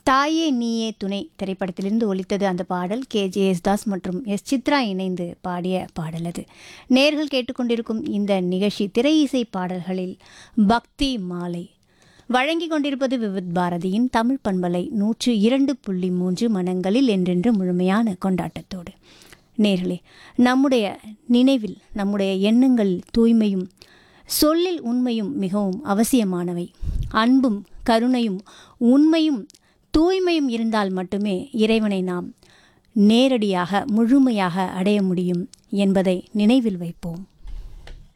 தாயே நீயே துணை திரைப்படத்திலிருந்து ஒலித்தது அந்த பாடல் கே ஜே தாஸ் மற்றும் எஸ் சித்ரா இணைந்து பாடிய பாடல் அது நேர்கள் கேட்டுக்கொண்டிருக்கும் இந்த நிகழ்ச்சி திரை இசை பாடல்களில் பக்தி மாலை வழங்கி கொண்டிருப்பது விவித் பாரதியின் தமிழ் பண்பலை நூற்று இரண்டு புள்ளி மூன்று மனங்களில் என்றென்று முழுமையான கொண்டாட்டத்தோடு நேர்களே நம்முடைய நினைவில் நம்முடைய எண்ணங்கள் தூய்மையும் சொல்லில் உண்மையும் மிகவும் அவசியமானவை அன்பும் கருணையும் உண்மையும் தூய்மையும் இருந்தால் மட்டுமே இறைவனை நாம் நேரடியாக முழுமையாக அடைய முடியும் என்பதை நினைவில் வைப்போம்